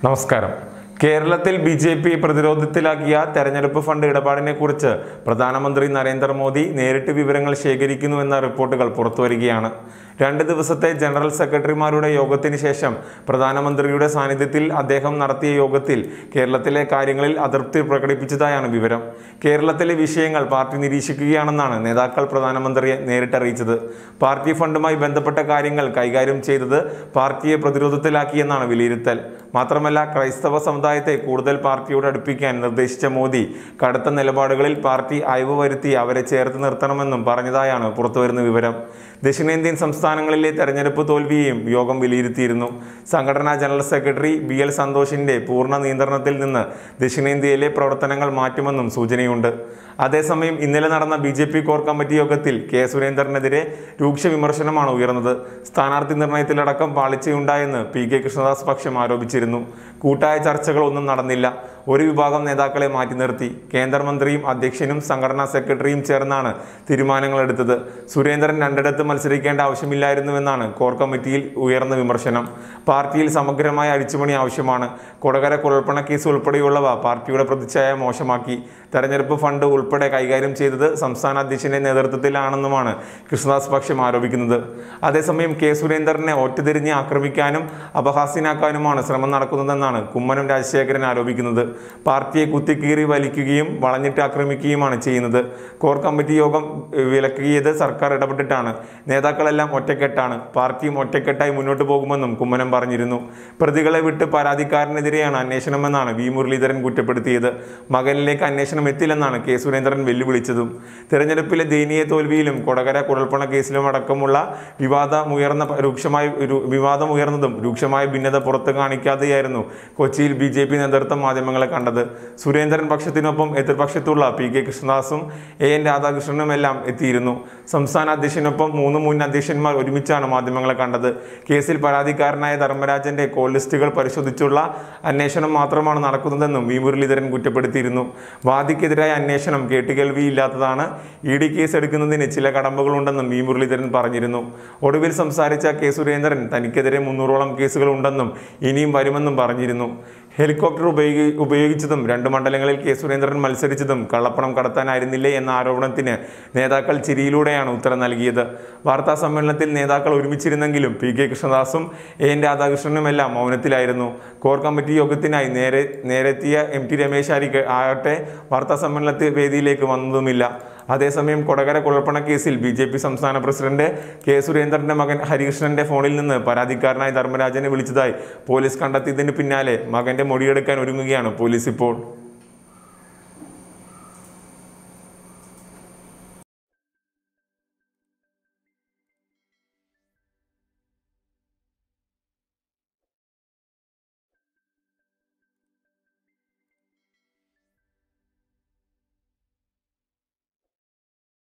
നമസ്കാരം കേരളത്തിൽ B J P പ്രതിരോധത്തിലാക്കിയ തെരഞ്ഞെടുപ്പ് ഫണ്ട് ഇടപാടിനെ കുറിച്ച് പ്രധാനമന്ത്രി നരേന്ദ്രമോദി നേരിട്ട് വിവരങ്ങൾ ശേഖരിക്കുന്നുവെന്ന റിപ്പോർട്ടുകൾ പുറത്തുവരികയാണ് രണ്ട് ദിവസത്തെ ജനറൽ സെക്രട്ടറിമാരുടെ യോഗത്തിന് ശേഷം പ്രധാനമന്ത്രിയുടെ സാന്നിധ്യത്തിൽ അദ്ദേഹം നടത്തിയ യോഗത്തിൽ കേരളത്തിലെ കാര്യങ്ങളിൽ അതൃപ്തി പ്രകടിപ്പിച്ചതായാണ് വിവരം കേരളത്തിലെ വിഷയങ്ങൾ പാർട്ടി നിരീക്ഷിക്കുകയാണെന്നാണ് നേതാക്കൾ പ്രധാനമന്ത്രിയെ നേരിട്ട് അറിയിച്ചത് പാർട്ടി ഫണ്ടുമായി ബന്ധപ്പെട്ട കാര്യങ്ങൾ കൈകാര്യം ചെയ്തത് പാർട്ടിയെ പ്രതിരോധത്തിലാക്കിയെന്നാണ് വിലയിരുത്തൽ മാത്രമല്ല ക്രൈസ്തവ സമുദായത്തെ കൂടുതൽ പാർട്ടിയോട് അടുപ്പിക്കാൻ നിർദ്ദേശിച്ച മോദി കടുത്ത നിലപാടുകളിൽ പാർട്ടി അയവ് വരുത്തി അവരെ ചേർത്ത് നിർത്തണമെന്നും പറഞ്ഞതായാണ് പുറത്തുവരുന്ന വിവരം ദക്ഷിണേന്ത്യൻ സംസ്ഥാനങ്ങളിലെ തെരഞ്ഞെടുപ്പ് തോൽവിയെയും യോഗം വിലയിരുത്തിയിരുന്നു സംഘടനാ ജനറൽ സെക്രട്ടറി ബി എൽ സന്തോഷിന്റെ പൂർണ്ണ നിയന്ത്രണത്തിൽ നിന്ന് ദക്ഷിണേന്ത്യയിലെ പ്രവർത്തനങ്ങൾ മാറ്റുമെന്നും സൂചനയുണ്ട് അതേസമയം ഇന്നലെ നടന്ന B J P core committee യോഗത്തിൽ കെ സുരേന്ദ്രനെതിരെ രൂക്ഷ വിമർശനമാണ് ഉയർന്നത് സ്ഥാനാർത്ഥി നിർണയത്തിലടക്കം പാളിച്ചയുണ്ടായെന്ന് പി കെ കൃഷ്ണദാസ് പക്ഷം ആരോപിച്ചിരുന്നു കൂട്ടായ ചർച്ചകളൊന്നും നടന്നില്ല ഒരു വിഭാഗം നേതാക്കളെ മാറ്റി നിർത്തി കേന്ദ്രമന്ത്രിയും അധ്യക്ഷനും സംഘടനാ സെക്രട്ടറിയും ചേർന്നാണ് തീരുമാനങ്ങൾ എടുത്തത് സുരേന്ദ്രൻ രണ്ടിടത്ത് മത്സരിക്കേണ്ട ആവശ്യമില്ലായിരുന്നുവെന്നാണ് കോർ കമ്മിറ്റിയിൽ ഉയർന്ന വിമർശനം പാർട്ടിയിൽ സമഗ്രമായ അഴിച്ചുപണി ആവശ്യമാണ് കൊടകര കുഴൽപ്പണ കേസ് ഉൾപ്പെടെയുള്ളവ പാർട്ടിയുടെ പ്രതിച്ഛായ മോശമാക്കി തെരഞ്ഞെടുപ്പ് ഫണ്ട് ഉൾപ്പെടെ കൈകാര്യം ചെയ്തത് സംസ്ഥാന അധ്യക്ഷന്റെ നേതൃത്വത്തിലാണെന്നുമാണ് കൃഷ്ണദാസ് പക്ഷം ആരോപിക്കുന്നത് അതേസമയം കെ സുരേന്ദ്രനെ ഒറ്റതിരിഞ്ഞ് ആക്രമിക്കാനും അപഹാസ്യനാക്കാനുമാണ് ശ്രമം നടക്കുന്നതെന്നാണ് കുമ്മനം രാജശേഖരൻ ആരോപിക്കുന്നത് പാർട്ടിയെ കുത്തിക്കീറി വലിക്കുകയും വളഞ്ഞിട്ട് ആക്രമിക്കുകയുമാണ് ചെയ്യുന്നത് കോർ കമ്മിറ്റി യോഗം ഏഹ്, വിലക്കിയത് സർക്കാർ ഇടപെട്ടിട്ടാണ് നേതാക്കളെല്ലാം ഒറ്റക്കെട്ടാണ് പാർട്ടിയും ഒറ്റക്കെട്ടായി മുന്നോട്ട് പോകുമെന്നും കുമ്മനം പറഞ്ഞിരുന്നു പ്രതികളെ വിട്ട് പരാതിക്കാരനെതിരെയാണ് അന്വേഷണമെന്നാണ് വി മുരളീധരൻ കുറ്റപ്പെടുത്തിയത് മകനിലേക്ക് അന്വേഷണം എത്തില്ലെന്നാണ് കെ സുരേന്ദ്രൻ വെല്ലുവിളിച്ചതും തെരഞ്ഞെടുപ്പിലെ ദയനീയ തോൽവിയിലും കൊടകര കുഴൽപ്പണ കേസിലും അടക്കമുള്ള വിവാദമുയർന്ന രൂക്ഷമായ രു- വിവാദമുയർന്നതും രൂക്ഷമായ ഭിന്നത പുറത്തു കാണിക്കാതെയായിരുന്നു കൊച്ചിയിൽ ബി ജെ പി നേതൃത്വം മാധ്യമങ്ങളെ കണ്ടത് സുരേന്ദ്രൻ പക്ഷത്തിനൊപ്പം എതിർപക്ഷത്തുള്ള പി കെ കൃഷ്ണദാസും എ എൻ രാധാകൃഷ്ണനും എല്ലാം എത്തിയിരുന്നു സംസ്ഥാന അധ്യക്ഷനൊപ്പം മൂന്ന് മുൻ അധ്യക്ഷന്മാർ ഒരുമിച്ചാണ് മാധ്യമങ്ങളെ കണ്ടത് കേസിൽ പരാതിക്കാരനായ ധർമ്മരാജന്റെ കോൾ ലിസ്റ്റുകൾ പരിശോധിച്ചുള്ള അന്വേഷണം മാത്രമാണ് നടക്കുന്നതെന്നും വി മുരളീധരൻ കുറ്റപ്പെടുത്തിയിരുന്നു വാദിക്കെതിരായ അന്വേഷണം കേട്ടുകേൾവിയില്ലാത്തതാണ് ഇ ഡി കേസ് എടുക്കുന്നതിന് ചില കടമ്പകളുണ്ടെന്നും വി മുരളീധരൻ പറഞ്ഞിരുന്നു ഒടുവിൽ സംസാരിച്ച കെ സുരേന്ദ്രൻ തനിക്കെതിരെ മുന്നൂറോളം കേസുകൾ ഉണ്ടെന്നും ഇനിയും വരുമെന്നും പറഞ്ഞിരുന്നു ഹെലികോപ്റ്റർ ഉപയോഗി ഉപയോഗിച്ചതും രണ്ട് മണ്ഡലങ്ങളിൽ കെ സുരേന്ദ്രൻ മത്സരിച്ചതും കള്ളപ്പണം കടത്താനായിരുന്നില്ലേ എന്ന ആരോപണത്തിന് നേതാക്കൾ ചിരിയിലൂടെയാണ് ഉത്തരം നൽകിയത് വാർത്താ സമ്മേളനത്തിൽ നേതാക്കൾ ഒരുമിച്ചിരുന്നെങ്കിലും പി കെ കൃഷ്ണദാസും എ എൻ രാധാകൃഷ്ണനുമെല്ലാം മൗനത്തിലായിരുന്നു കോർ കമ്മിറ്റി യോഗത്തിനായി നേരെ നേരെത്തിയ എം ടി രമേശ് ആരി- ആകട്ടെ വാർത്താ സമ്മേളനത്തിൽ വേദിയിലേക്ക് വന്നതുമില്ല അതേസമയം കൊടകര കുഴൽപ്പണ കേസിൽ ബി ജെ പി സംസ്ഥാന പ്രസിഡന്റ് കെ സുരേന്ദ്രന്റെ മകൻ ഹരികൃഷ്ണന്റെ ഫോണിൽ നിന്ന് പരാതിക്കാരനായ ധർമ്മരാജനെ വിളിച്ചതായി പോലീസ് കണ്ടെത്തിയതിന് പിന്നാലെ മകന്റെ മൊഴിയെടുക്കാൻ ഒരുങ്ങുകയാണ് പോലീസ് ഇപ്പോൾ